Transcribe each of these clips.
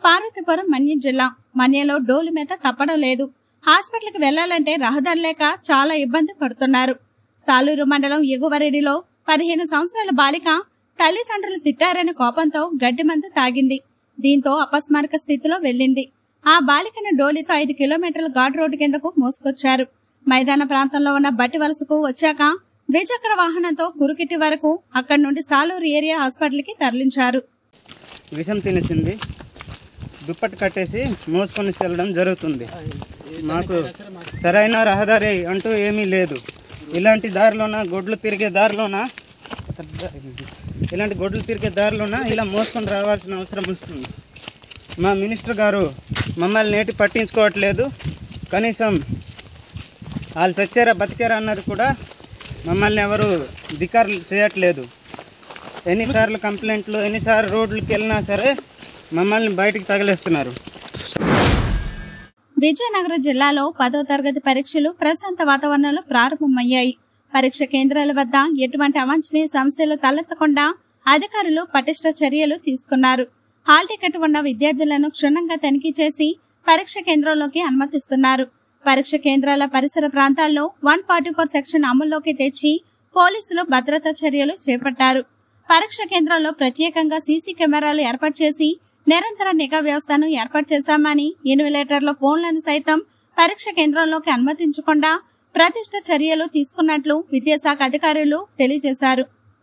పార్వతీపురం మన్యం జిల్లా మన్యంలో డోలు మీద తప్పడం లేదు హాస్పిటల్కి వెళ్లాలంటే రహదారి లేక చాలా ఇబ్బంది పడుతున్నారు సాలూరు మండలం ఎగువరెడ్డిలో పదిహేను సంవత్సరాల బాలిక తల్లిదండ్రులు తిట్టారని కోపంతో గడ్డి మందు తాగింది దీంతో అపస్మారక స్థితిలో వెళ్లింది ఆ బాలికను డోలితో ఐదు కిలోమీటర్ల ఘాట్ రోడ్డు కిందకు మోసుకొచ్చారు మైదాన ప్రాంతంలో ఉన్న బట్టి వలసకు వచ్చాక ద్విచక్ర వాహనంతో కురుకిట్టి వరకు అక్కడి నుండి సాలూరు ఏరియా హాస్పిటల్కి తరలించారు విషం తినేసింది దుప్పటి కట్టేసి మోసుకొని వెళ్ళడం జరుగుతుంది మాకు సరైన రహదారి అంటూ ఏమీ లేదు ఇలాంటి దారిలోన గొడ్లు తిరిగే దారిలోన ఇలాంటి గొడ్లు తిరిగే దారిలోన ఇలా మోసుకొని రావాల్సిన అవసరం వస్తుంది మా మినిస్టర్ గారు మమ్మల్ని నేటి పట్టించుకోవట్లేదు కనీసం వాళ్ళు చచ్చారా బతికారా అన్నది కూడా మమ్మల్ని ఎవరు ధికారులు చేయట్లేదు ఎన్నిసార్లు కంప్లైంట్లు ఎన్నిసార్లు రోడ్లకు వెళ్ళినా సరే మమ్మల్ని బయటికి తగిలేస్తున్నారు విజయనగరం జిల్లాలో పదో తరగతి పరీక్షలు ప్రశాంత వాతావరణంలో ప్రారంభమయ్యాయి పరీక్ష కేంద్రాల వద్ద ఎటువంటి అవాంఛనీయ సమస్యలు తలెత్తకుండా అధికారులు పటిష్ట చర్యలు తీసుకున్నారు హాల్ టికెట్ ఉన్న విద్యార్థులను క్షుణ్ణంగా తనిఖీ చేసి పరీక్ష కేంద్రంలోకి అనుమతిస్తున్నారు పరీక్ష కేంద్రాల పరిసర ప్రాంతాల్లో వన్ ఫార్టీ ఫోర్ సెక్షన్ అమల్లోకి తెచ్చి పోలీసులు భద్రతా చర్యలు చేపట్టారు పరీక్ష కేంద్రాల్లో ప్రత్యేకంగా సీసీ కెమెరాలు ఏర్పాటు చేసి నిరంతర నిఘా వ్యవస్థను ఏర్పాటు చేశామని ఇన్విలేటర్ల ఫోన్లను సైతం పరీక్ష కేంద్రంలోకి అనుమతించకుండా ప్రతిష్ట చర్యలు తీసుకున్నట్లు విద్యాశాఖ అధికారులు తెలియజేశారు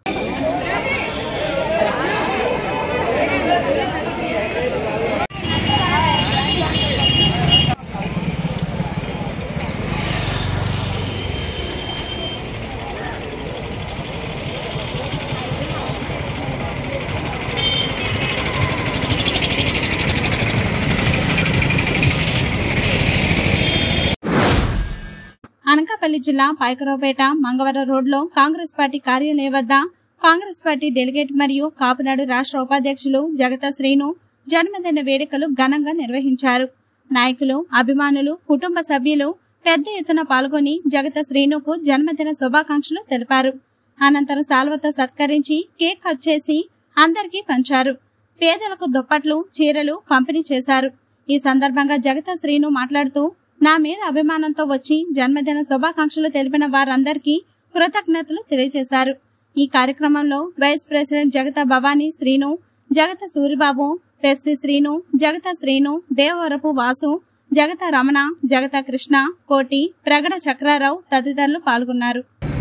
అనకాపల్లి జిల్లా పాయకరావుపేట మంగవరం రోడ్లో కాంగ్రెస్ పార్టీ కార్యాలయం వద్ద కాంగ్రెస్ పార్టీ డెలిగేట్ మరియు కాపునాడు రాష్ట్ర ఉపాధ్యక్షులు జగత శ్రీను జన్మదిన వేడుకలు ఘనంగా నిర్వహించారు నాయకులు అభిమానులు కుటుంబ సభ్యులు పెద్ద ఎత్తున పాల్గొని జగత శ్రీనుకు జన్మదిన శుభాకాంక్షలు తెలిపారు అనంతరం సాల్వతో సత్కరించి కేక్ కట్ చేసి అందరికీ పంచారు పేదలకు దుప్పట్లు చీరలు పంపిణీ చేశారు ఈ సందర్భంగా జగత శ్రీను మాట్లాడుతూ నా మీద అభిమానంతో వచ్చి జన్మదిన శుభాకాంక్షలు తెలిపిన వారందరికీ కృతజ్ఞతలు తెలియజేశారు ఈ కార్యక్రమంలో వైస్ ప్రెసిడెంట్ జగత భవానీ శ్రీను జగత సూరిబాబు పెప్సీ శ్రీను జగత శ్రీను దేవవరపు వాసు జగత రమణ జగత కృష్ణ కోటి ప్రగడ చక్రారావు తదితరులు పాల్గొన్నారు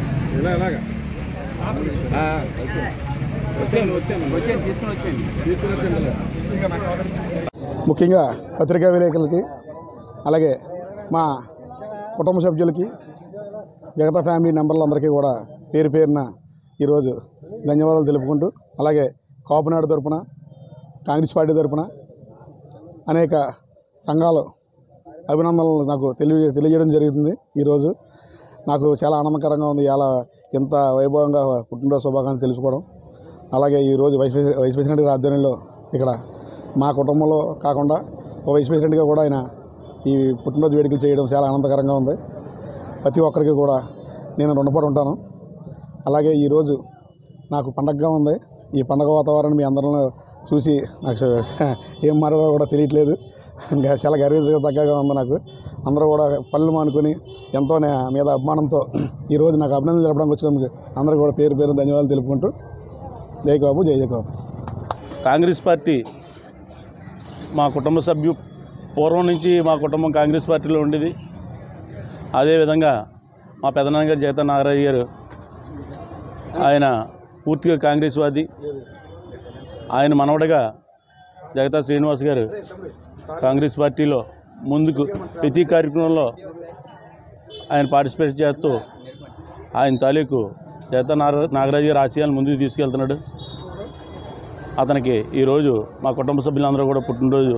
ముఖ్యంగా పత్రికా విలేకరులకి అలాగే మా కుటుంబ సభ్యులకి జగత ఫ్యామిలీ మెంబర్లందరికీ కూడా పేరు పేరున ఈరోజు ధన్యవాదాలు తెలుపుకుంటూ అలాగే కాపునాడు తరపున కాంగ్రెస్ పార్టీ తరపున అనేక సంఘాలు అభినందనలు నాకు తెలియ తెలియజేయడం జరుగుతుంది ఈరోజు నాకు చాలా ఆనందకరంగా ఉంది ఇలా ఇంత వైభవంగా పుట్టినరోజు శుభాకాంక్షలు తెలుసుకోవడం అలాగే ఈరోజు వైస్ ప్రెసిడెంట్ వైస్ ప్రెసిడెంట్ గారి ఆధ్వర్యంలో ఇక్కడ మా కుటుంబంలో కాకుండా ఒక వైస్ ప్రెసిడెంట్గా కూడా ఆయన ఈ పుట్టినరోజు వేడుకలు చేయడం చాలా ఆనందకరంగా ఉంది ప్రతి ఒక్కరికి కూడా నేను రుణపడి ఉంటాను అలాగే ఈరోజు నాకు పండగగా ఉంది ఈ పండగ వాతావరణం మీ అందరిలో చూసి నాకు ఏం మాట్లాడాలో కూడా తెలియట్లేదు ఇంకా చాలా గర్వించదగ్గగా ఉంది నాకు అందరూ కూడా పనులు మానుకొని ఎంతో నా మీద అభిమానంతో ఈరోజు నాకు అభినందన తెలపడానికి వచ్చినందుకు అందరూ కూడా పేరు పేరు ధన్యవాదాలు తెలుపుకుంటూ జై బాబు జై జై బాబు కాంగ్రెస్ పార్టీ మా కుటుంబ సభ్యు పూర్వం నుంచి మా కుటుంబం కాంగ్రెస్ పార్టీలో ఉండేది అదేవిధంగా మా పెదనాన్నగారు జగత నాగరాజు గారు ఆయన పూర్తిగా కాంగ్రెస్ వాది ఆయన మనవడగా జగతా శ్రీనివాస్ గారు కాంగ్రెస్ పార్టీలో ముందుకు ప్రతి కార్యక్రమంలో ఆయన పార్టిసిపేట్ చేస్తూ ఆయన తాలూకు జగతా నాగ నాగరాజు గారి ఆశయాలను ముందుకు తీసుకెళ్తున్నాడు అతనికి ఈరోజు మా కుటుంబ సభ్యులందరూ కూడా పుట్టినరోజు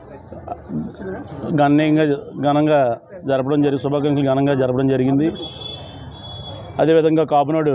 ఘనంగా ఘనంగా జరపడం జరిగి శుభాకాంక్షలు ఘనంగా జరపడం జరిగింది అదేవిధంగా కాపునాడు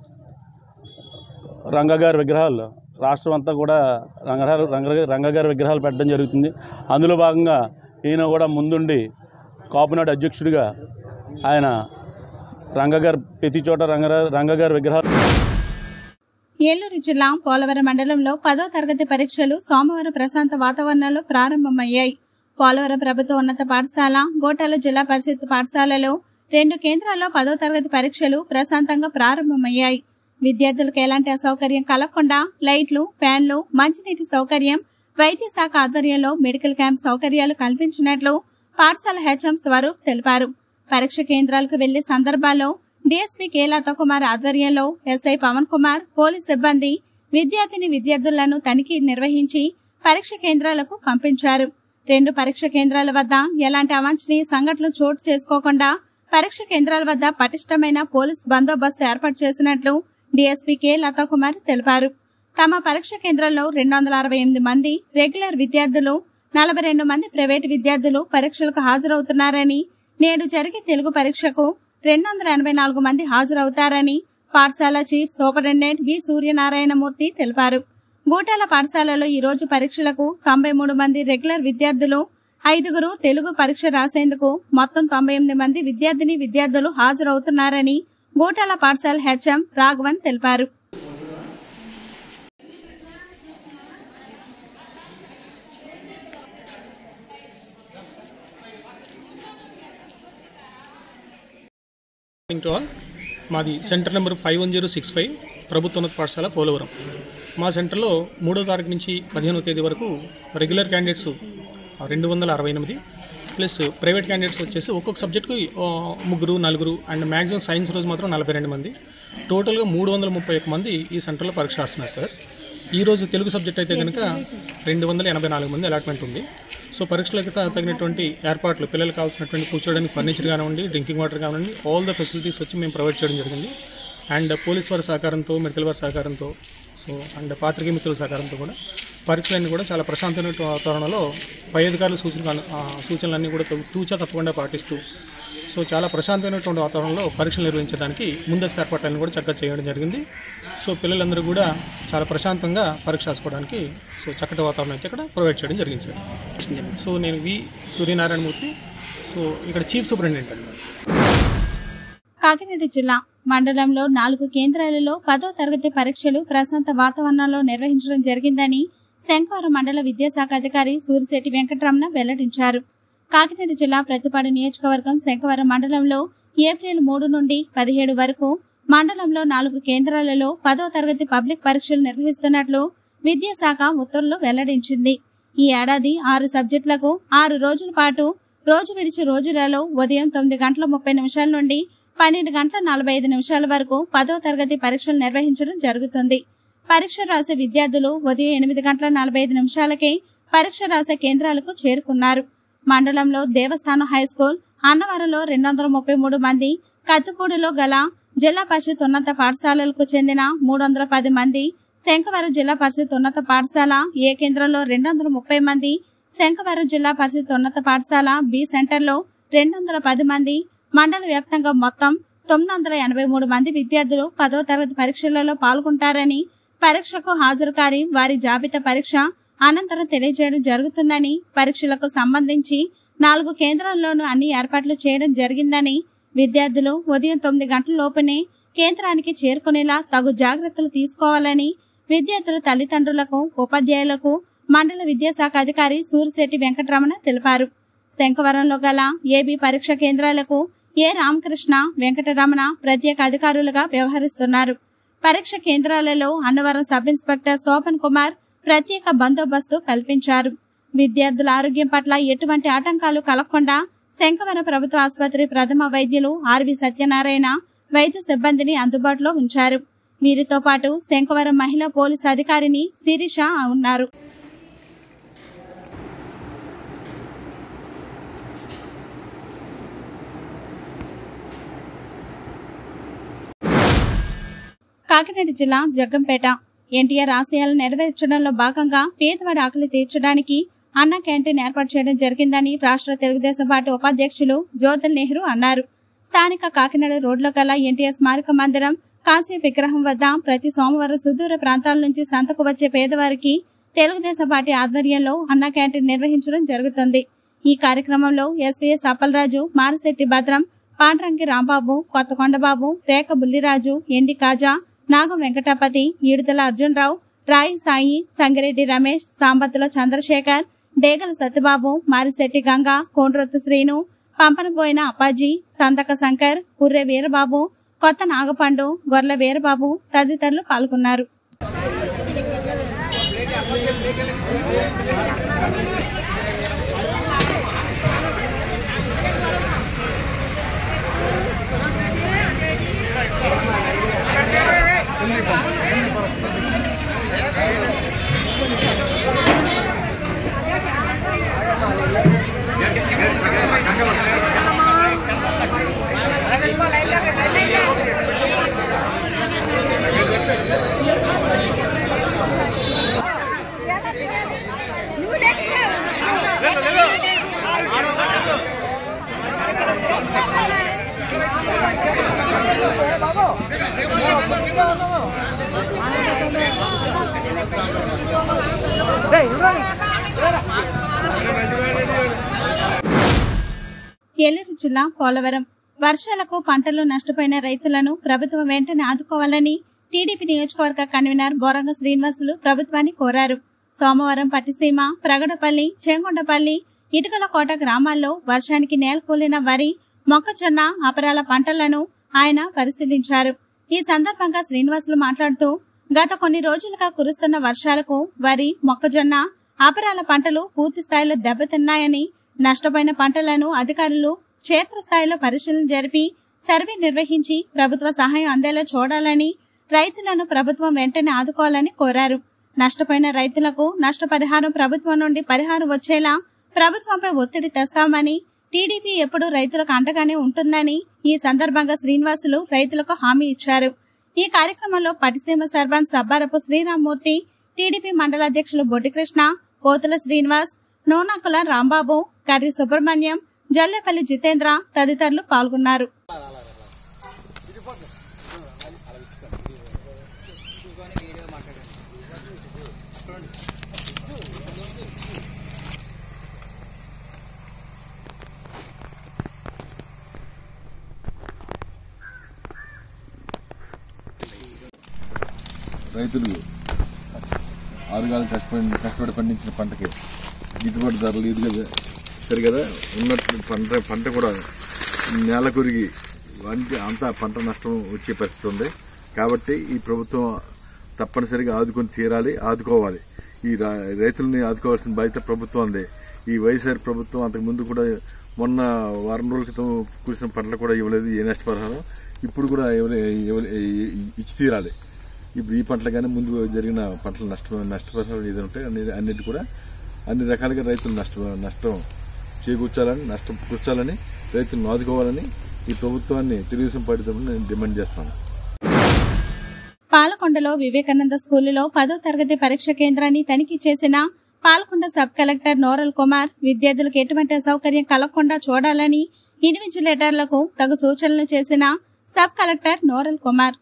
రంగగారి విగ్రహాలు రాష్ట్రం అంతా కూడా రంగగారు రంగ రంగగారి విగ్రహాలు పెట్టడం జరుగుతుంది అందులో భాగంగా ఈయన కూడా ముందుండి కాపునాడు అధ్యక్షుడిగా ఆయన రంగగారు ప్రతి చోట రంగ రంగగారి విగ్రహాలు ఏలూరు జిల్లా పోలవరం మండలంలో పదో తరగతి పరీక్షలు సోమవారం ప్రశాంత వాతావరణంలో ప్రారంభమయ్యాయి పోలవరం ప్రభుత్వ ఉన్నత పాఠశాల గోటాల జిల్లా పరిషత్ పాఠశాలలో రెండు కేంద్రాల్లో పదో తరగతి పరీక్షలు ప్రశాంతంగా ప్రారంభమయ్యాయి విద్యార్థులకు ఎలాంటి అసౌకర్యం కలగకుండా లైట్లు ఫ్యాన్లు మంచినీటి సౌకర్యం వైద్య శాఖ ఆధ్వర్యంలో మెడికల్ క్యాంప్ సౌకర్యాలు కల్పించినట్లు పాఠశాల హెచ్ఎం స్వరూప్ తెలిపారు పరీక్ష కేంద్రాలకు వెళ్లే సందర్భాల్లో డీఎస్పీ కె కుమార్ ఆధ్వర్యంలో ఎస్ఐ పవన్ కుమార్ పోలీస్ సిబ్బంది విద్యార్థిని విద్యార్థులను తనిఖీ నిర్వహించి పరీక్ష కేంద్రాలకు పంపించారు రెండు పరీక్ష కేంద్రాల వద్ద ఎలాంటి అవాంఛనీయ సంఘటనలు చోటు చేసుకోకుండా పరీక్ష కేంద్రాల వద్ద పటిష్టమైన పోలీస్ బందోబస్తు ఏర్పాటు చేసినట్లు డీఎస్పీ కె కుమార్ తెలిపారు తమ పరీక్ష కేంద్రాల్లో రెండు వందల అరవై ఎనిమిది మంది రెగ్యులర్ విద్యార్థులు నలభై రెండు మంది ప్రైవేటు విద్యార్థులు పరీక్షలకు హాజరవుతున్నారని నేడు జరిగే తెలుగు పరీక్షకు రెండు వందల ఎనభై నాలుగు మంది హాజరవుతారని పాఠశాల చీఫ్ సూపరింటెండెంట్ వి సూర్యనారాయణమూర్తి తెలిపారు గూటాల పాఠశాలలో ఈ రోజు పరీక్షలకు తొంభై మూడు మంది రెగ్యులర్ విద్యార్థులు ఐదుగురు తెలుగు పరీక్ష రాసేందుకు మొత్తం తొంభై ఎనిమిది మంది విద్యార్థిని విద్యార్థులు హాజరవుతున్నారని గూటాల పాఠశాల హెచ్ఎం రాఘవన్ తెలిపారు మార్నింగ్ టు ఆల్ మాది centre number five one zero six five ప్రభుత్వోన్నత పాఠశాల పోలవరం మా సెంటర్లో మూడో తారీఖు నుంచి పదిహేనో తేదీ వరకు రెగ్యులర్ క్యాండిడేట్స్ రెండు వందల అరవై ఎనిమిది ప్లస్ ప్రైవేట్ క్యాండిడేట్స్ వచ్చేసి ఒక్కొక్క సబ్జెక్టుకు ఆ, ముగ్గురు నలుగురు అండ్ మ్యాక్సిమం సైన్స్ రోజు మాత్రం నలభై రెండు మంది టోటల్గా మూడు వందల ముప్పై ఒక్క మంది ఈ సెంటర్లో పరీక్ష రాస్తున్నారు సార్ ఈ రోజు తెలుగు సబ్జెక్ట్ అయితే కనుక రెండు వందల ఎనభై నాలుగు మంది అలాట్మెంట్ ఉంది సో పరీక్షలకు త- తగినటువంటి ఏర్పాట్లు పిల్లలకు కావాల్సినటువంటి కూర్చోడానికి ఫర్నిచర్ కానివ్వండి డ్రింకింగ్ వాటర్ కానివ్వండి ఆల్ ద ఫెసిలిటీస్ వచ్చి మేము ప్రొవైడ్ చేయడం జరిగింది అండ్ పోలీస్ వారి సహకారంతో మెడికల్ వారి సహకారంతో సో అండ్ పాత్రికేయ మిత్రుల సహకారంతో కూడా పరీక్షలన్నీ కూడా చాలా ప్రశాంతమైన వాతావరణంలో పై అధికారుల సూచనలు ఆ, సూచనలన్నీ కూడా తూ- తూచా తప్పకుండా పాటిస్తూ సో చాలా ప్రశాంతమైనటువంటి వాతావరణంలో పరీక్షలు నిర్వహించడానికి ముందస్తు ఏర్పాట్లను కూడా చక్కగా చేయడం జరిగింది సో పిల్లలందరూ కూడా చాలా ప్రశాంతంగా పరీక్ష రాసుకోవడానికి సో చక్కటి వాతావరణం అయితే ఇక్కడ ప్రొవైడ్ చేయడం జరిగింది సార్ సో నేను వి సూర్యనారాయణమూర్తి సో ఇక్కడ చీఫ్ సూపరింటెండెంట్ అండి కాకినాడ జిల్లా మండలంలో నాలుగు కేంద్రాలలో పదో తరగతి పరీక్షలు ప్రశాంత వాతావరణంలో నిర్వహించడం జరిగిందని శంకవరం మండల విద్యాశాఖ అధికారి సూరిశెట్టి వెంకటరమణ వెల్లడించారు కాకినాడ జిల్లా ప్రతిపాడు నియోజకవర్గం శంకవరం మండలంలో ఏప్రిల్ మూడు నుండి పదిహేడు వరకు మండలంలో నాలుగు కేంద్రాలలో పదో తరగతి పబ్లిక్ పరీక్షలు నిర్వహిస్తున్నట్లు విద్యాశాఖ ఉత్తర్వులు వెల్లడించింది ఈ ఏడాది ఆరు సబ్జెక్టులకు ఆరు రోజుల పాటు రోజు విడిచి రోజులలో ఉదయం తొమ్మిది గంటల ముప్పై నిమిషాల నుండి పన్నెండు గంటల నలభై ఐదు నిమిషాల వరకు పదో తరగతి పరీక్షలు నిర్వహించడం జరుగుతుంది పరీక్ష రాసే విద్యార్థులు ఉదయం ఎనిమిది గంటల నలభై ఐదు నిమిషాలకే పరీక్ష రాసే కేంద్రాలకు చేరుకున్నారు మండలంలో దేవస్థానం హై స్కూల్ అన్నవరంలో రెండు వందల ముప్పై మూడు మంది కత్తిపూడిలో గల జిల్లా పరిషత్ ఉన్నత పాఠశాలలకు చెందిన మూడు వందల పది మంది శంఖవరం జిల్లా పరిషత్ ఉన్నత పాఠశాల ఏ కేంద్రంలో రెండు వందల ముప్పై మంది శంఖవరం జిల్లా పరిషత్ ఉన్నత పాఠశాల బి సెంటర్లో రెండు వందల పది మంది మండల వ్యాప్తంగా మొత్తం తొమ్మిది వందల ఎనభై మూడు మంది విద్యార్థులు పదో తరగతి పరీక్షలలో పాల్గొంటారని పరీక్షకు హాజరు కాని వారి జాబితా పరీక్ష అనంతరం తెలియజేయడం జరుగుతుందని పరీక్షలకు సంబంధించి నాలుగు కేంద్రాల్లోనూ అన్ని ఏర్పాట్లు చేయడం జరిగిందని విద్యార్థులు ఉదయం తొమ్మిది గంటల లోపునే కేంద్రానికి చేరుకునేలా తగు జాగ్రత్తలు తీసుకోవాలని విద్యార్థుల తల్లిదండ్రులకు ఉపాధ్యాయులకు మండల విద్యాశాఖ అధికారి సూరిశెట్టి వెంకటరమణ తెలిపారు శంఖవరంలో గల ఏబీ పరీక్ష కేంద్రాలకు ఏ రామకృష్ణ వెంకటరమణ ప్రత్యేక అధికారులుగా వ్యవహరిస్తున్నారు పరీక్ష కేంద్రాలలో అన్నవరం సబ్ ఇన్స్పెక్టర్ శోభన్ కుమార్ ప్రత్యేక బందోబస్తు కల్పించారు విద్యార్థుల ఆరోగ్యం పట్ల ఎటువంటి ఆటంకాలు కలగకుండా శంఖవరం ప్రభుత్వ ఆసుపత్రి ప్రథమ వైద్యులు ఆర్వి సత్యనారాయణ వైద్య సిబ్బందిని అందుబాటులో ఉంచారు వీరితో పాటు శంఖవరం మహిళా పోలీసు అధికారిని శిరీష ఉన్నారు కాకినాడ జిల్లా జగ్గంపేట ఎన్టీఆర్ ఆశయాలు నెరవేర్చడంలో భాగంగా పేదవాడి ఆకలి తీర్చడానికి అన్న క్యాంటీన్ ఏర్పాటు చేయడం జరిగిందని రాష్ట్ర తెలుగుదేశం పార్టీ ఉపాధ్యక్షులు జ్యోతుల్ నెహ్రూ అన్నారు స్థానిక కాకినాడ రోడ్లో గల ఎన్టీఆర్ స్మారక మందిరం కాశీ విగ్రహం వద్ద ప్రతి సోమవారం సుదూర ప్రాంతాల నుంచి సంతకు వచ్చే పేదవారికి తెలుగుదేశం పార్టీ ఆధ్వర్యంలో అన్న క్యాంటీన్ నిర్వహించడం జరుగుతుంది ఈ కార్యక్రమంలో ఎస్వీఎస్ అప్పలరాజు మారశెట్టి భద్రం పాండ్రంకి రాంబాబు కొత్తకొండబాబు రేఖ బుల్లిరాజు ఎండి కాజా నాగం వెంకటపతి ఈడుదల అర్జునరావు రాయి సాయి సంగిరెడ్డి రమేష్ సాంబత్తుల చంద్రశేఖర్ డేగల సత్యబాబు మారిశెట్టి గంగ కోండ్రొత్తు శ్రీను పంపనపోయిన అప్పాజీ సంతక శంకర్ పుర్రె వీరబాబు కొత్త నాగపండు గొర్ల వీరబాబు తదితరులు పాల్గొన్నారు ఏలూరు జిల్లా పోలవరం వర్షాలకు పంటలు నష్టపోయిన రైతులను ప్రభుత్వం వెంటనే ఆదుకోవాలని టీడీపీ నియోజకవర్గ కన్వీనర్ బోరంగ శ్రీనివాసులు ప్రభుత్వాన్ని కోరారు సోమవారం పట్టిసీమ ప్రగడపల్లి చేంగొండపల్లి ఇటుకలకోట గ్రామాల్లో వర్షానికి నేలకూలిన వరి మొక్కజొన్న అపరాల పంటలను ఆయన పరిశీలించారు ఈ సందర్భంగా శ్రీనివాసులు మాట్లాడుతూ గత కొన్ని రోజులుగా కురుస్తున్న వర్షాలకు వరి మొక్కజొన్న అపరాల పంటలు పూర్తి స్థాయిలో దెబ్బతిన్నాయని నష్టపోయిన పంటలను అధికారులు క్షేత్రస్థాయిలో పరిశీలన జరిపి సర్వే నిర్వహించి ప్రభుత్వ సహాయం అందేలా చూడాలని రైతులను ప్రభుత్వం వెంటనే ఆదుకోవాలని కోరారు నష్టపోయిన రైతులకు నష్టపరిహారం ప్రభుత్వం నుండి పరిహారం వచ్చేలా ప్రభుత్వంపై ఒత్తిడి తెస్తామని టీడీపీ ఎప్పుడూ రైతులకు అండగానే ఉంటుందని ఈ సందర్భంగా శ్రీనివాసులు రైతులకు హామీ ఇచ్చారు ఈ కార్యక్రమంలో పటిసీమ సర్పంచ్ సబ్బారపు శ్రీరామ్మూర్తి టీడీపీ మండల అధ్యక్షులు బొడ్డికృష్ణ పోతుల శ్రీనివాస్ నూనాకుల రాంబాబు కర్రి సుబ్రహ్మణ్యం జల్లేపల్లి జితేంద్ర తదితరులు పాల్గొన్నారు రైతులు ఆరుగాలు కష్టపడి కష్టపడి పండించిన పంటకి గిట్టుబాటు ధర లేదు కదా సరి కదా ఉన్నట్టు పంట పంట కూడా నేల కొరిగి అంతే అంతా పంట నష్టం వచ్చే పరిస్థితి ఉంది కాబట్టి ఈ ప్రభుత్వం తప్పనిసరిగా ఆదుకొని తీరాలి ఆదుకోవాలి ఈ రా- రైతులని ఆదుకోవాల్సిన బాధ్యత ప్రభుత్వం ఉంది ఈ వైఎస్ఆర్ ప్రభుత్వం అంతకు ముందు కూడా మొన్న వారం రోజుల క్రితం కురిసిన పంటలు కూడా ఇవ్వలేదు ఏ నష్టపరిహారం ఇప్పుడు కూడా ఇవ్వలే- ఇవ్వలే- ఇచ్చి తీరాలి ఇప్పుడు ఈ పంటలు కానీ ముందు జరిగిన పంటల నష్టం నష్టపరిహారం ఏదైనా ఉంటే అన్ని అన్నిటి కూడా అన్ని రకాలుగా రైతులు నష్ట నష్టం చేకూర్చాలని నష్టం కూర్చాలని రైతులను ఆదుకోవాలని ఈ ప్రభుత్వాన్ని తెలుగుదేశం పార్టీ తరఫున నేను డిమాండ్ చేస్తాను పాలకొండలో వివేకానంద స్కూలులో పదో తరగతి పరీక్ష కేంద్రాన్ని తనిఖీ చేసిన పాలకొండ సబ్ కలెక్టర్ నోరల్ కుమార్ విద్యార్థులకు ఎటువంటి అసౌకర్యం కలగకుండా చూడాలని ఇన్విజిలేటర్లకు తగు సూచనలు చేసిన సబ్ కలెక్టర్ నోరల్ కుమార్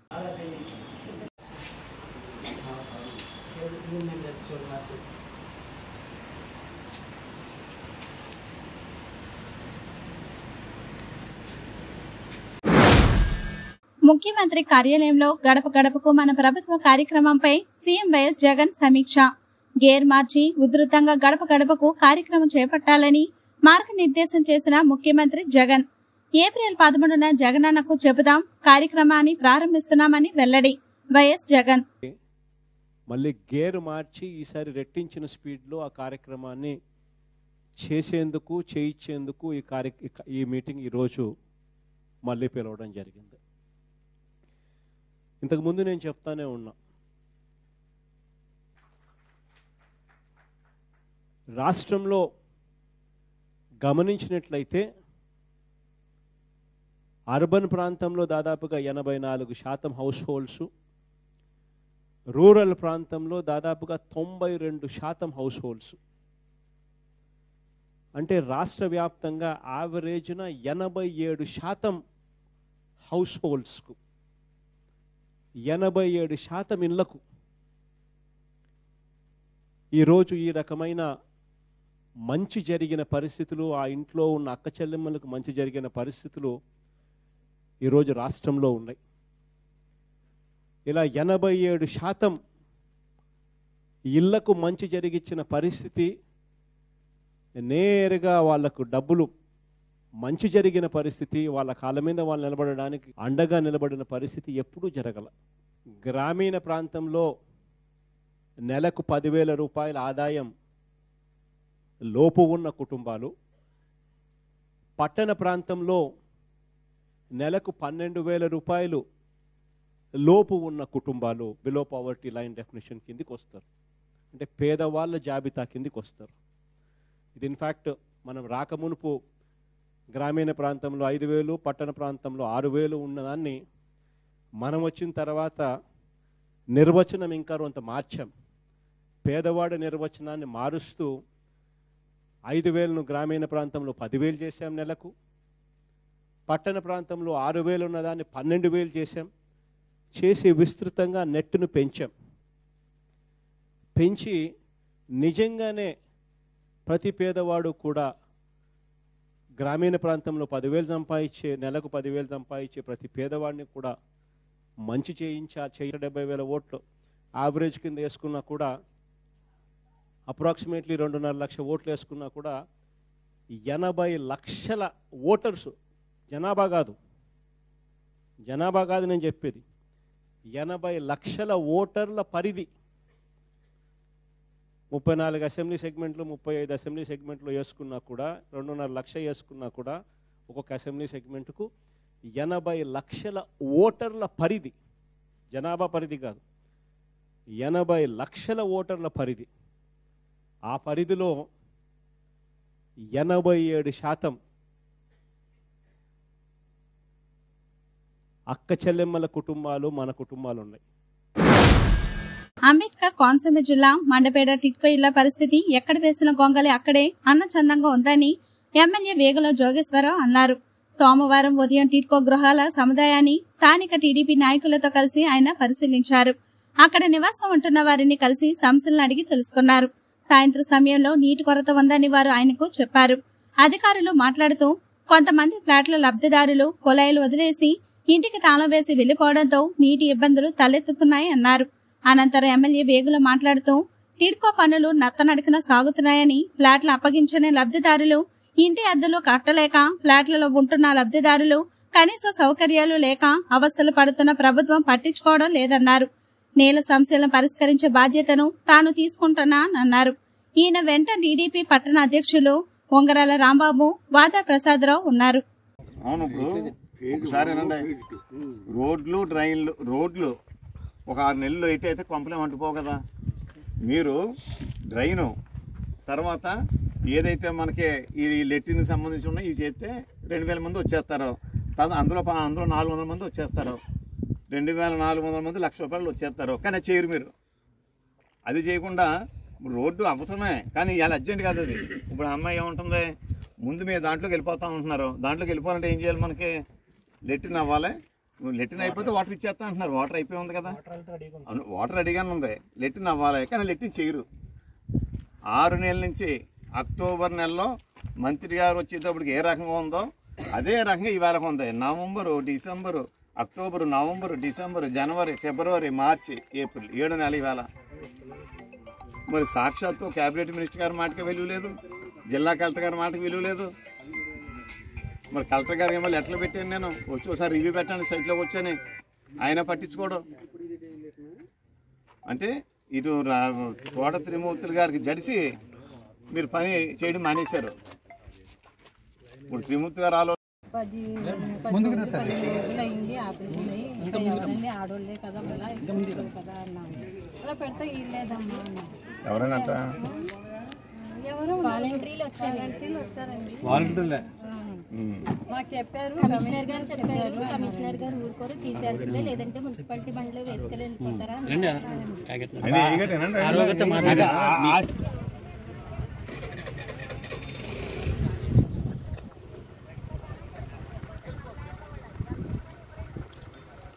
ముఖ్యమంత్రి కార్యాలయంలో గడప గడపకు మన ప్రభుత్వ కార్యక్రమంపై సీఎం వైఎస్ జగన్ సమీక్ష గేర్ మార్చి ఉధృతంగా గడప గడపకు కార్యక్రమం చేపట్టాలని మార్గనిర్దేశం చేసిన ముఖ్యమంత్రి జగన్ ఏప్రిల్ పదమూడున జగనన్నకు చెబుదాం కార్యక్రమాన్ని ప్రారంభిస్తున్నామని వెల్లడి వైఎస్ జగన్ మళ్ళీ గేరు మార్చి ఈసారి రెట్టించిన స్పీడ్లో ఆ కార్యక్రమాన్ని చేసేందుకు చేయించేందుకు ఈ కార్య ఈ మీటింగ్ ఈరోజు మళ్ళీ పిలవడం జరిగింది ఇంతకుముందు నేను చెప్తానే ఉన్నా రాష్ట్రంలో గమనించినట్లయితే అర్బన్ ప్రాంతంలో దాదాపుగా ఎనభై నాలుగు శాతం హౌస్ హోల్డ్స్ రూరల్ ప్రాంతంలో దాదాపుగా తొంభై రెండు శాతం హౌస్ హోల్డ్స్ అంటే రాష్ట్ర వ్యాప్తంగా యావరేజ్న ఎనభై ఏడు శాతం హౌస్ హోల్డ్స్కు ఎనభై ఏడు శాతం ఇళ్లకు ఈరోజు ఈ రకమైన మంచి జరిగిన పరిస్థితులు ఆ ఇంట్లో ఉన్న అక్క చెల్లెమ్మలకు మంచి జరిగిన పరిస్థితులు ఈరోజు రాష్ట్రంలో ఉన్నాయి ఇలా ఎనభై ఏడు శాతం ఇళ్లకు మంచి జరిగించిన పరిస్థితి నేరుగా వాళ్లకు డబ్బులు మంచి జరిగిన పరిస్థితి వాళ్ళ కాళ్ళ మీద వాళ్ళు నిలబడడానికి అండగా నిలబడిన పరిస్థితి ఎప్పుడూ జరగల గ్రామీణ ప్రాంతంలో నెలకు పదివేల రూపాయల ఆదాయం లోపు ఉన్న కుటుంబాలు పట్టణ ప్రాంతంలో నెలకు పన్నెండు వేల రూపాయలు లోపు ఉన్న కుటుంబాలు బిలో పవర్టీ లైన్ డెఫినేషన్ కిందికి వస్తారు అంటే పేదవాళ్ళ జాబితా కిందికి వస్తారు ఇది ఇన్ఫ్యాక్ట్ మనం రాకమునుపు గ్రామీణ ప్రాంతంలో ఐదు వేలు పట్టణ ప్రాంతంలో ఆరు వేలు ఉన్నదాన్ని మనం వచ్చిన తర్వాత నిర్వచనం ఇంకా కొంత మార్చాం పేదవాడి నిర్వచనాన్ని మారుస్తూ ఐదు వేలను గ్రామీణ ప్రాంతంలో పదివేలు చేశాం నెలకు పట్టణ ప్రాంతంలో ఆరు వేలు ఉన్నదాన్ని పన్నెండు వేలు చేశాం చేసి విస్తృతంగా నెట్ను పెంచాం పెంచి నిజంగానే ప్రతి పేదవాడు కూడా గ్రామీణ ప్రాంతంలో పదివేలు సంపాదించే నెలకు పదివేలు సంపాదించే ప్రతి పేదవాడిని కూడా మంచి చేయించా చేయ డెబ్బై వేల ఓట్లు యావరేజ్ కింద వేసుకున్నా కూడా అప్రాక్సిమేట్లీ రెండున్నర లక్ష ఓట్లు వేసుకున్నా కూడా ఎనభై లక్షల ఓటర్స్ జనాభా కాదు జనాభా కాదు నేను చెప్పేది ఎనభై లక్షల ఓటర్ల పరిధి ముప్పై నాలుగు అసెంబ్లీ సెగ్మెంట్లు ముప్పై ఐదు అసెంబ్లీ సెగ్మెంట్లు వేసుకున్నా కూడా రెండున్నర లక్ష వేసుకున్నా కూడా ఒక్కొక్క అసెంబ్లీ సెగ్మెంట్కు ఎనభై లక్షల ఓటర్ల పరిధి జనాభా పరిధి కాదు ఎనభై లక్షల ఓటర్ల పరిధి ఆ పరిధిలో ఎనభై ఏడు శాతం అక్క చెల్లెమ్మల కుటుంబాలు మన కుటుంబాలు ఉన్నాయి అంబేద్కర్ కోనసీమ జిల్లా మండపేట టిట్కో ఇళ్ల పరిస్థితి ఎక్కడ వేసిన గొంగలి అక్కడే అన్నచందంగా ఉందని ఎమ్మెల్యే వేగుల జోగేశ్వరరావు అన్నారు సోమవారం ఉదయం టిట్కో గృహాల సముదాయాన్ని స్థానిక టీడీపీ నాయకులతో కలిసి ఆయన పరిశీలించారు అక్కడ నివాసం ఉంటున్న వారిని కలిసి సమస్యలను అడిగి తెలుసుకున్నారు సాయంత్రం సమయంలో నీటి కొరత ఉందని వారు ఆయనకు చెప్పారు అధికారులు మాట్లాడుతూ కొంతమంది ఫ్లాట్ల లబ్ధిదారులు కుళాయిలు వదిలేసి ఇంటికి తాళం వేసి వెళ్లిపోవడంతో నీటి ఇబ్బందులు తలెత్తుతున్నాయి అన్నారు అనంతరం ఎమ్మెల్యే వేగుల మాట్లాడుతూ టిడ్కో పనులు నత్తనడకన సాగుతున్నాయని ఫ్లాట్లు అప్పగించని లబ్ధిదారులు ఇంటి అద్దెలు కట్టలేక ఫ్లాట్లలో ఉంటున్న లబ్ధిదారులు కనీస సౌకర్యాలు లేక అవస్థలు పడుతున్న ప్రభుత్వం పట్టించుకోవడం లేదన్నారు నేల సమస్యలను పరిష్కరించే బాధ్యతను తాను తీసుకుంటున్నానన్నారు ఈయన వెంట టీడీపీ పట్టణ అధ్యక్షులు ఉంగరాల రాంబాబు వాదా ప్రసాదరావు ఉన్నారు అవును ఇప్పుడు ఒకసారి ఏనండి రోడ్లు డ్రైన్లు రోడ్లు ఒక ఆరు నెలలు అయితే అయితే కొంపలేం అంటుపో కదా మీరు డ్రైను తర్వాత ఏదైతే మనకి ఈ లెట్టిన్కి సంబంధించి ఉన్నాయి ఇవి చేస్తే రెండు వేల మంది వచ్చేస్తారు తర్వాత అందులో ప- అందులో నాలుగు వందల మంది వచ్చేస్తారు రెండు వేల నాలుగు వందల మంది లక్ష రూపాయలు వచ్చేస్తారు కానీ అది చేయరు మీరు అది చేయకుండా ఇప్పుడు రోడ్డు అవసరమే కానీ ఇవాళ అర్జెంట్ కాదు అది ఇప్పుడు ఆ అమ్మాయి ఏముంటుంది ముందు మీరు దాంట్లోకి వెళ్ళిపోతా ఉంటున్నారు దాంట్లోకి వెళ్ళిపోవాలంటే ఏం చేయాలి మనకి లెట్టిన్ అవ్వాలి నువ్వు లెట్టిన్ అయిపోతే వాటర్ ఇచ్చేస్తా అంటున్నారు వాటర్ అయిపోయి ఉంది కదా అవును వాటర్ రెడీగానే ఉంది లెట్టిన్ అవ్వాలి కానీ లెట్టిన్ చేయరు ఆరు నెలల నుంచి అక్టోబర్ నెలలో మంత్రి గారు వచ్చేటప్పటికి ఏ రకంగా ఉందో అదే రకంగా ఇవాళ ఉంది November December October November December జనవరి ఫిబ్రవరి మార్చి ఏప్రిల్ ఏడు నెలలు ఇవాళ మరి సాక్షాత్తు క్యాబినెట్ మినిస్టర్ గారి మాటకి విలువ లేదు జిల్లా కలెక్టర్ గారి మాటకి విలువ లేదు మరి కలెక్టర్ గారికి ఏమో లెటర్లు పెట్టాను నేను వచ్చి ఒకసారి రివ్యూ పెట్టండి సైట్లో వచ్చాను ఆయన పట్టించుకోవడం అంటే ఇటు రా- తోట త్రిమూర్తులు గారికి జడిసి మీరు పని చేయడం మానేశారు ఇప్పుడు త్రిమూర్తి గారు ఆలో పది పది రోజులు పదిహేను రోజులు అయింది ఆపరేషన్ అయ్యి ఇంకా ఎవరండి ఆడోళ్ళే కదా మళ్ళీ ఇంకా కదా అన్నాను అలా పెడితే ఇల్లేదమ్మా అన్నారు ఎవరైనా అంట ఎవరు వాలంటీర్లు వచ్చారు వాలంటీర్లు వచ్చారండి ఉమ్. మాకు చెప్పారు కమిషనర్ గారు చెప్పారు కమిషనర్ గారు ఊరుకోరు తీసేయాల్సిందే లేదంటే మున్సిపాలిటీ బండ్లో వేసుకెళ్ళి వెళ్ళిపోతారా అని ఆయన ఏ గారేనండి?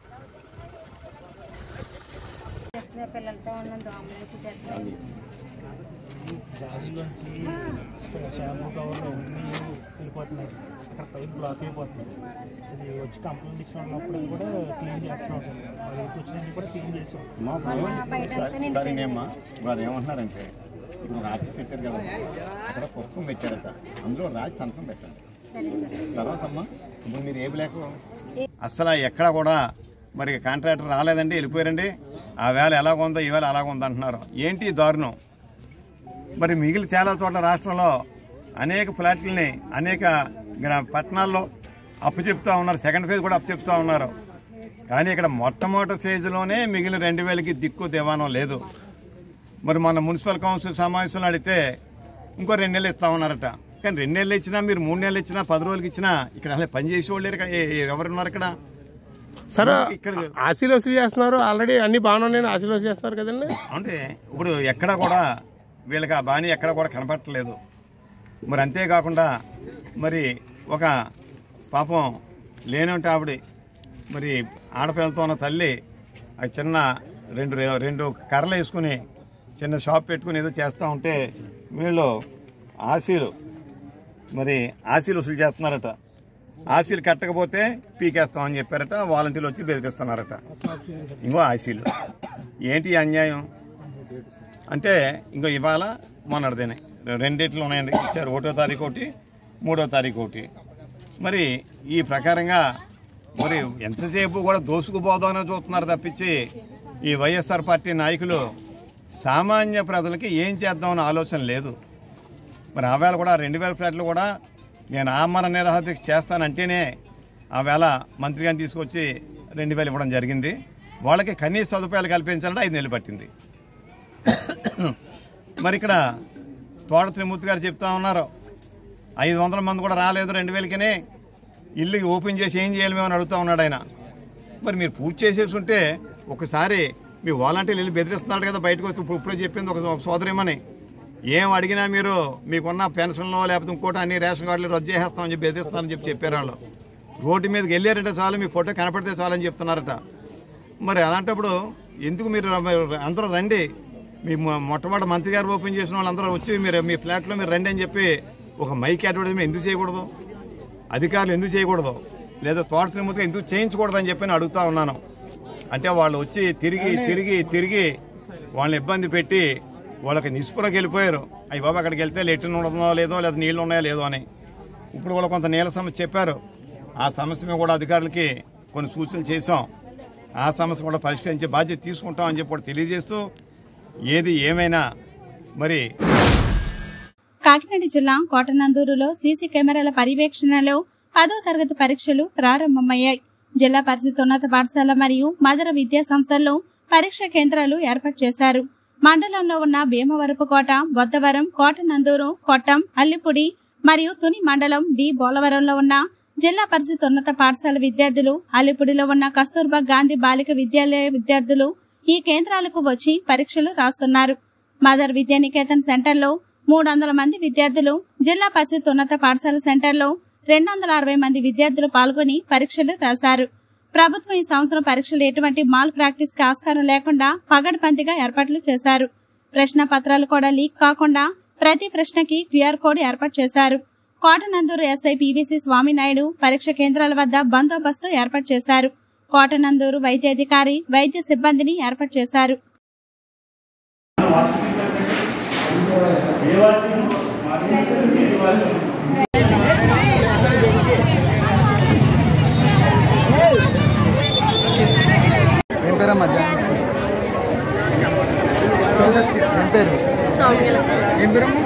చేస్తున్నారు పిల్లలతో ఉన్న దోమలు చేస్తారు జాలీలోంచి షాంపూ కవర్లు అన్నీ వెళ్ళిపోతున్నాయి అక్కడ పైప్ బ్లాక్ అయిపోతుంది అది వచ్చి కంప్లైంట్ ఇచ్చిన ఉన్నప్పుడు కూడా క్లీన్ చేస్తున్నాం సార్ మా దగ్గరికి వచ్చినప్పుడు కూడా క్లీన్ చేసాం మాకు సరేనేమ్మా వారు ఏమంటున్నారంటే ఇప్పుడు ఒక ఆఫీస్ పెట్టారు కదా అక్కడ పుస్తకం పెట్టారట అందులో రాసి సంతకం పెట్టండి తర్వాత అమ్మా ఇప్పుడు మీరు ఏమి లేక అసలు ఎక్కడ కూడా మరి కాంట్రాక్టర్ రాలేదండి వెళ్ళిపోయారండి ఆ వేళ ఎలాగ ఉందో ఈ వేళ అలాగ ఉందో అంటున్నారు ఏంటి ఈ దారుణం మరి మిగిలిన చాలా చోట్ల రాష్ట్రంలో అనేక ఫ్లాట్లని అనేక గ్రా- పట్టణాల్లో అప్పు చెప్తా ఉన్నారు సెకండ్ ఫేజ్ కూడా అప్పు చెప్తా ఉన్నారు కానీ ఇక్కడ మొట్టమొదటి ఫేజ్లోనే మిగిలిన రెండు వేలకి దిక్కు దివానం లేదు మరి మన మున్సిపల్ కౌన్సిల్ సమావేశంలో అడిగితే ఇంకో రెండు నెలలు ఇస్తా ఉన్నారట కానీ రెండు నెలలు ఇచ్చినా మీరు మూడు నెలలు ఇచ్చినా పది రోజులకి ఇచ్చినా ఇక్కడ అసలు పని చేసే వాళ్ళు లేరు ఇక్కడ. ఏ- ఏ- ఎవరున్నారు ఇక్కడ సరే ఇక్కడ ఆశీలు వసూలు చేస్తున్నారు ఆల్రెడీ అన్ని బాగానే ఉన్నాయని ఆశీలు వసూలు చేస్తున్నారు కదండి అంటే ఇప్పుడు ఎక్కడ కూడా వీళ్ళకి ఆ బాణి ఎక్కడ కూడా కనపడట్లేదు మరి అంతేకాకుండా మరి ఒక పాపం లేనంటే ఆవిడ మరి ఆడపిల్లలతో ఉన్న తల్లి ఆ చిన్న రెండు రే- రెండు కర్రలు వేసుకుని చిన్న షాప్ పెట్టుకుని ఏదో చేస్తూ ఉంటే వీళ్ళు ఆశీలు మరి ఆశీలు వసూలు చేస్తున్నారట ఆశీలు కట్టకపోతే పీకేస్తామని చెప్పారట వాలంటీర్లు వచ్చి బెదిరిస్తున్నారట ఇంకో ఆశీలు ఏంటి ఈ అన్యాయం అంటే ఇంకో ఇవాళ మొన్నటిదేనే రెండిట్లు ఉన్నాయండి ఇచ్చారు ఒకటో తారీఖు ఒకటి మూడో తారీఖు ఒకటి మరి ఈ ప్రకారంగా మరి ఎంతసేపు కూడా దోసుకుపోదామని చూస్తున్నారు తప్పించి ఈ వైఎస్ఆర్ పార్టీ నాయకులు సామాన్య ప్రజలకి ఏం చేద్దామన్న ఆలోచన లేదు మరి ఆ వేళ కూడా రెండు వేల ఫ్లాట్లు కూడా నేను ఆమరణ నిరాహత చేస్తానంటేనే ఆ వేళ మంత్రి గారిని తీసుకొచ్చి రెండు వేలు ఇవ్వడం జరిగింది వాళ్ళకి కనీస సదుపాయాలు కల్పించాలంటే ఐదు నెలలు పట్టింది మరి ఇక్కడ తోట త్రిమూర్తి గారు చెప్తా ఉన్నారు ఐదు వందల మంది కూడా రాలేదు రెండు వేలకినే ఇల్లు ఓపెన్ చేసి ఏం చేయాలి మేము అని అడుగుతా ఉన్నాడు ఆయన మరి మీరు పూజ చేసేసి ఉంటే ఒకసారి మీ వాలంటీర్లు వెళ్ళి బెదిరిస్తున్నాడు కదా బయటకు వస్తే ఇప్పుడు ఇప్పుడే చెప్పింది ఒక సోదరిమని ఏం అడిగినా మీరు మీకున్న పెన్షన్లో లేకపోతే ఇంకోటి అన్ని రేషన్ కార్డులు రద్దు చేసేస్తామని చెప్పి బెదిరిస్తామని చెప్పి చెప్పారు వాళ్ళు రోడ్డు మీదకి వెళ్ళారంటే చాలు మీ ఫోటో కనపడితే చాలు అని చెప్తున్నారట మరి అలాంటప్పుడు ఎందుకు మీరు ర- అందరూ రండి మీ మొ- మొట్టమొదటి మంత్రి గారు ఓపెన్ చేసిన వాళ్ళందరూ వచ్చి మీరు మీ ఫ్లాట్లో మీరు రండి అని చెప్పి ఒక మైక్ అడ్వర్టైజ్మెంట్ ఎందుకు చేయకూడదు అధికారులు ఎందుకు చేయకూడదు లేదా తోట తిరుమతిగా ఎందుకు చేయించకూడదు అని చెప్పి నేను అడుగుతా ఉన్నాను అంటే వాళ్ళు వచ్చి తిరిగి తిరిగి తిరిగి వాళ్ళని ఇబ్బంది పెట్టి వాళ్ళకి నిస్పృహకి వెళ్ళిపోయారు అయ్యి బాబా అక్కడికి వెళ్తే లెట్రిన్ ఉండదో లేదో లేదా నీళ్ళు ఉన్నాయో లేదో అని ఇప్పుడు కూడా కొంత నీళ్ళ సమస్య చెప్పారు ఆ సమస్య మేము కూడా అధికారులకి కొన్ని సూచనలు చేసాం ఆ సమస్య కూడా పరిష్కరించే బాధ్యత తీసుకుంటాం అని చెప్పి కూడా తెలియజేస్తూ ఏది ఏమైనా మరి కాకినాడ జిల్లా కోటనందూరులో సీసీ కెమెరాల పర్యవేక్షణలో పదో తరగతి పరీక్షలు ప్రారంభమయ్యాయి జిల్లా పరిషత్ ఉన్నత పాఠశాల మరియు మదర విద్యా సంస్థల్లో పరీక్ష కేంద్రాలు ఏర్పాటు చేశారు మండలంలో ఉన్న భీమవరపుకోట బొద్దవరం కోటనందూరు కొట్టం అల్లిపుడి మరియు తుని మండలం డి బోలవరంలో ఉన్న జిల్లా పరిషత్ ఉన్నత పాఠశాల విద్యార్థులు అల్లిపుడిలో ఉన్న కస్తూర్బా గాంధీ బాలిక విద్యాలయ విద్యార్థులు ఈ కేంద్రాలకు వచ్చి పరీక్షలు రాస్తున్నారు మదర్ విద్యానికేతన్ సెంటర్లో మూడు వందల మంది విద్యార్థులు జిల్లా పరిషత్ ఉన్నత పాఠశాల సెంటర్లో రెండు వందల అరవై మంది విద్యార్థులు పాల్గొని పరీక్షలు రాశారు ప్రభుత్వం ఈ సంవత్సరం పరీక్షలు ఎటువంటి మాల్ ప్రాక్టీస్ కి ఆస్కారం లేకుండా పగడ్బందీగా ఏర్పాట్లు చేశారు ప్రశ్న పత్రాలు కూడా లీక్ కాకుండా ప్రతి ప్రశ్నకి క్యూఆర్ కోడ్ ఏర్పాటు చేశారు కోటనందూరు ఎస్ఐ పివిసి స్వామినాయుడు పరీక్ష కేంద్రాల వద్ద బందోబస్తు ఏర్పాటు చేశారు కోటనందూరు వైద్యాధికారి వైద్య సిబ్బందిని ఏర్పాటు చేశారు ఏం పేరమ్మా ఏం పేరు ఏం పేరమ్మా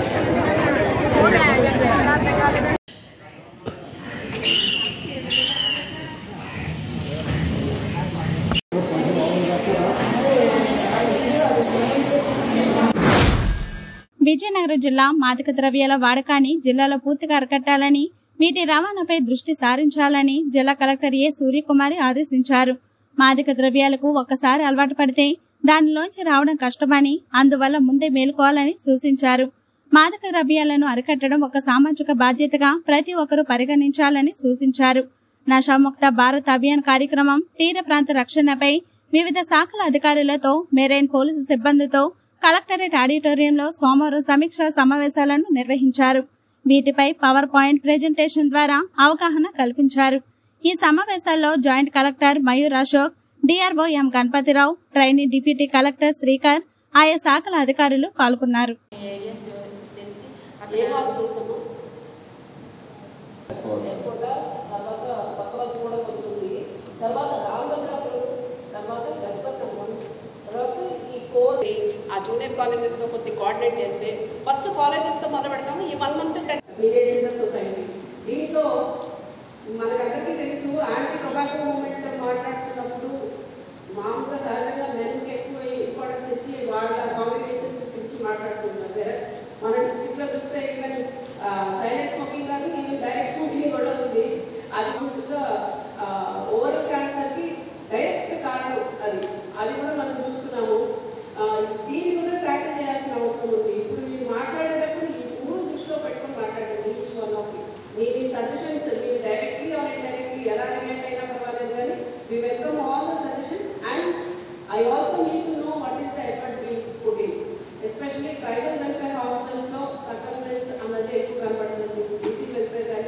విజయనగరం జిల్లా మాదక ద్రవ్యాల వాడకాన్ని జిల్లాలో పూర్తిగా అరికట్టాలని వీటి రవాణాపై దృష్టి సారించాలని జిల్లా కలెక్టర్ ఏ సూర్యకుమారి ఆదేశించారు మాదక ద్రవ్యాలకు ఒక్కసారి అలవాటు పడితే దానిలోంచి రావడం కష్టమని అందువల్ల ముందే మేలుకోవాలని సూచించారు మాదక ద్రవ్యాలను అరికట్టడం ఒక సామాజిక బాధ్యతగా ప్రతి ఒక్కరూ పరిగణించాలని సూచించారు నషాముక్త భారత్ అభియాన్ కార్యక్రమం తీర ప్రాంత రక్షణపై వివిధ శాఖల అధికారులతో మెరైన్ పోలీసు సిబ్బందితో కలెక్టరేట్ ఆడిటోరియంలో సోమవారం సమీక్షా సమావేశాలను నిర్వహించారు వీటిపై పవర్ పాయింట్ ప్రెజెంటేషన్ ద్వారా అవగాహన కల్పించారు ఈ సమావేశాల్లో joint collector Mayur Ashok DRO M Ganapathirao trainee deputy collector Srikar ఆయా శాఖల అధికారులు పాల్గొన్నారు ఏ హాస్టల్స్ అమ్మా యశోద తర్వాత పక్కవలసి కూడా ఉంటుంది తర్వాత రామభద్రాపురం తర్వాత గజపతిపురం తర్వాత ఈ కోర్ ఆ జూనియర్ కాలేజెస్తో కొద్ది కోఆర్డినేట్ చేస్తే ఫస్ట్ కాలేజెస్తో మొదలు పెడతాము ఈ వన్ మంత్ మీడియేషన్ సొసైటీ దీంట్లో మనకందరికీ తెలుసు యాంటీ టొబాకో మూమెంట్ మాట్లాడుతున్నప్పుడు మామూలుగా సహజంగా మెన్కి ఎక్కువ ఇంపార్టెన్స్ ఇచ్చి వాళ్ళ కాంబినేషన్స్ ఇచ్చి మాట్లాడుతున్నారు వేరే మన డిస్ట్రిక్ట్లో చూస్తే ఈవెన్ సైలెంట్ స్మోకింగ్ కానీ ఈవెన్ డైరెక్ట్ స్మోకింగ్ కూడా ఉంది అది కూడా ఓవరల్ క్యాన్సర్కి డైరెక్ట్ కారణం అది అది కూడా మనం చూస్తున్నాము ఆ, దీన్ని కూడా ట్యాకిల్ చేయాల్సిన అవసరం ఉంది ఇప్పుడు మీరు మాట్లాడేటప్పుడు ఈ మూడు దృష్టిలో పెట్టుకొని మాట్లాడండి ఈచ్ వన్ ఆఫ్ మీ మీ సజెషన్స్ మీరు డైరెక్ట్లీ ఆర్ ఇండైరెక్ట్లీ ఎలా రిలేట్ అయినా పర్వాలేదు కానీ we welcome all the suggestions and I also need to know what is the effort be put in especially tribal welfare హాస్టల్స్లో సర్కమ్లెన్స్ అన్నది ఎక్కువ కనబడుతుంది బీసీ వెల్ఫేర్ కానీ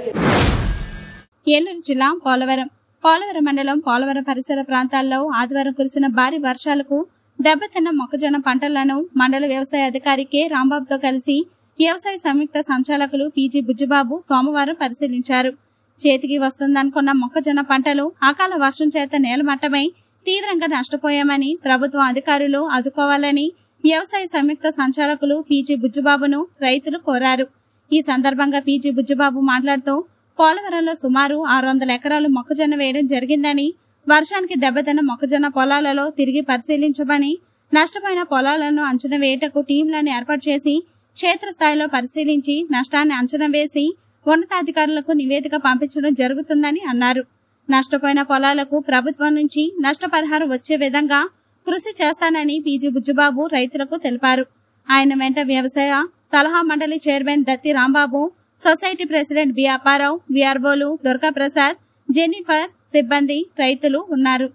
ఏలూరు జిల్లా పోలవరం పోలవరం మండలం పోలవరం పరిసర ప్రాంతాల్లో ఆదివారం కురిసిన భారీ వర్షాలకు దెబ్బతిన్న మొక్కజొన్న పంటలను మండల వ్యవసాయ అధికారి కె రాంబాబుతో కలిసి వ్యవసాయ సంయుక్త సంచాలకులు పీజీ బుజ్జుబాబు సోమవారం పరిశీలించారు చేతికి వస్తుందనుకున్న మొక్కజొన్న పంటలు అకాల వర్షం చేత నేలమట్టమై తీవ్రంగా నష్టపోయామని ప్రభుత్వం అధికారులు ఆదుకోవాలని వ్యవసాయ సంయుక్త సంచాలకులు పీజీ బుజ్జుబాబును రైతులు కోరారు ఈ సందర్భంగా పీజీ బుజ్జుబాబు మాట్లాడుతూ పోలవరంలో సుమారు ఆరు వందల ఎకరాలు మొక్కజొన్న వేయడం జరిగిందని వర్షానికి దెబ్బతిన్న మొక్కజొన్న పొలాలలో తిరిగి పరిశీలించమని నష్టపోయిన పొలాలను అంచనా వేయటకు టీంలను ఏర్పాటు చేసి క్షేత్రస్థాయిలో పరిశీలించి నష్టాన్ని అంచనా వేసి ఉన్నతాధికారులకు నివేదిక పంపించడం జరుగుతుందని అన్నారు నష్టపోయిన పొలాలకు ప్రభుత్వం నుంచి నష్టపరిహారం వచ్చే విధంగా కృషి చేస్తానని పీజీ బుజ్జుబాబు రైతులకు తెలిపారు ఆయన వెంట వ్యవసాయ సలహా మండలి chairman Datti Rambabu society president B Apparao విఆర్ఓలు దుర్గాప్రసాద్ జెన్నిఫర్ సిబ్బంది రైతులు ఉన్నారు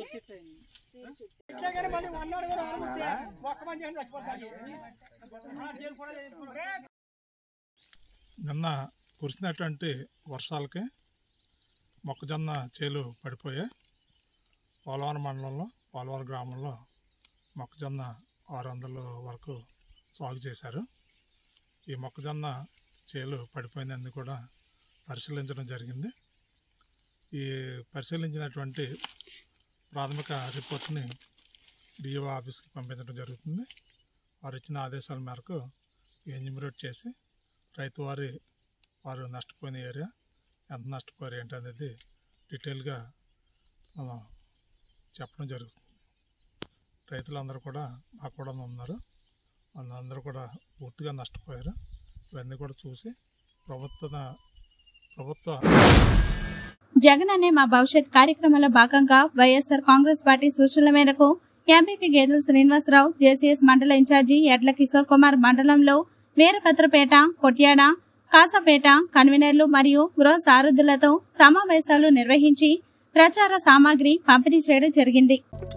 నిన్న కురిసినటువంటి వర్షాలకి మొక్కజొన్న చేలు పడిపోయాయి పోలవరం మండలంలో పోలవరం గ్రామంలో మొక్కజొన్న ఆరు వందల వరకు సాగు చేశారు ఈ మొక్కజొన్న చేలు పడిపోయిందని కూడా పరిశీలించడం జరిగింది ఈ పరిశీలించినటువంటి ప్రాథమిక రిపోర్ట్ని డిఓ ఆఫీస్కి పంపించడం జరుగుతుంది వారు ఇచ్చిన ఆదేశాల మేరకు ఎన్యూమరేట్ చేసి రైతు వారి వారు నష్టపోయిన ఏరియా ఎంత నష్టపోయారు ఏంటి అనేది డీటెయిల్గా మనం చెప్పడం జరుగుతుంది రైతులందరూ కూడా మా కూడా ఉన్నారు వాళ్ళందరూ కూడా పూర్తిగా నష్టపోయారు ఇవన్నీ కూడా చూసి ప్రభుత్వ ప్రభుత్వ జగన్ అనే మా భవిష్యత్ కార్యక్రమంలో భాగంగా వైఎస్ఆర్ కాంగ్రెస్ పార్టీ సూచనల మేరకు ఎంపీపీ గేదెల శ్రీనివాసరావు జేసీఎస్ మండల ఇన్ఛార్జి ఎడ్ల కిషోర్ కుమార్ మండలంలో వీరభద్రపేట కొట్యాడ కాసాపేట కన్వీనర్లు మరియు గృహ సారథులతో సమావేశాలు నిర్వహించి ప్రచార సామాగ్రి పంపిణీ చేయడం జరిగింది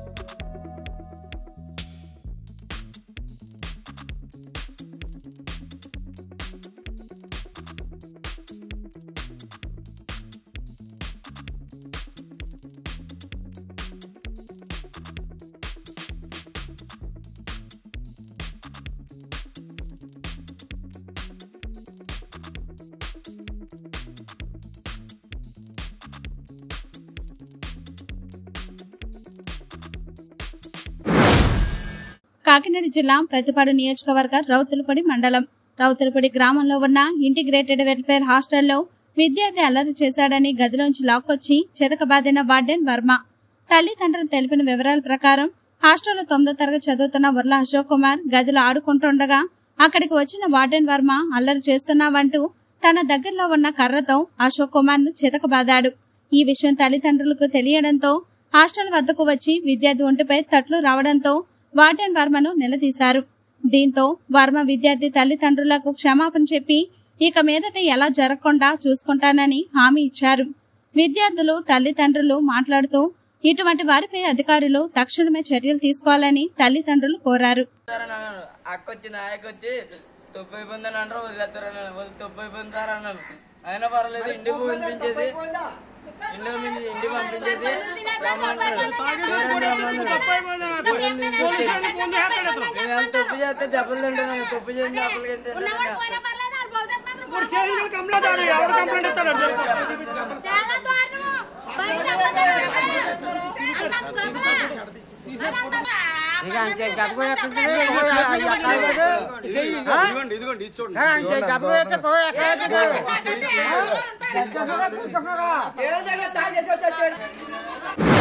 కాకినాడ జిల్లా ప్రతిపాడు నియోజకవర్గ రౌతులపడి మండలం రౌతులపడి గ్రామంలో ఉన్న ఇంటిగ్రేటెడ్ వెల్ఫేర్ హాస్టల్లో విద్యార్థి అల్లరి చేశాడని గదిలోంచి లాక్కొచ్చి చితకబాదిన వార్డెన్ వర్మ తల్లిదండ్రులు తెలిపిన వివరాల ప్రకారం హాస్టల్లో తొమ్మిదో తరగతి చదువుతున్న ఉర్ల అశోక్ కుమార్ గదిలో ఆడుకుంటుండగా అక్కడికి వచ్చిన వార్డెన్ వర్మ అల్లరి చేస్తున్నావంటూ తన దగ్గరలో ఉన్న కర్రతో అశోక్ కుమార్ ను చితకబాదాడు ఈ విషయం తల్లిదండ్రులకు తెలియడంతో హాస్టల్ వద్దకు వచ్చి విద్యార్థి ఒంటిపై తట్లు రావడంతో వార్డెన్ వర్మను నిలదీశారు దీంతో వర్మ విద్యార్థి తల్లిదండ్రులకు క్షమాపణ చెప్పి ఇక మీదట ఎలా జరగకుండా చూసుకుంటానని హామీ ఇచ్చారు విద్యార్థులు తల్లిదండ్రులు మాట్లాడుతూ ఇటువంటి వారిపై అధికారులు తక్షణమే చర్యలు తీసుకోవాలని తల్లిదండ్రులు కోరారు అక్క వచ్చింది ఆయక్క వచ్చి తొప్పి అయిపోయిందని అంటారు వదిలేస్తారు అన్నారు వాళ్ళు తొప్పి అయిపోయింది సార్ అన్నారు అయినా పర్వాలేదు ఇంటికి పంపించేసి ఇంటికి పంపించి ఇంటికి పంపించేసి రమ్మన్నారు నేను తొప్పి చేస్తే దెబ్బలు తింటున్నాను తొప్పి చేసి దెబ్బలు ఇదిగోండి ఇదిగోండి ఇది చూడండి తింటున్నాను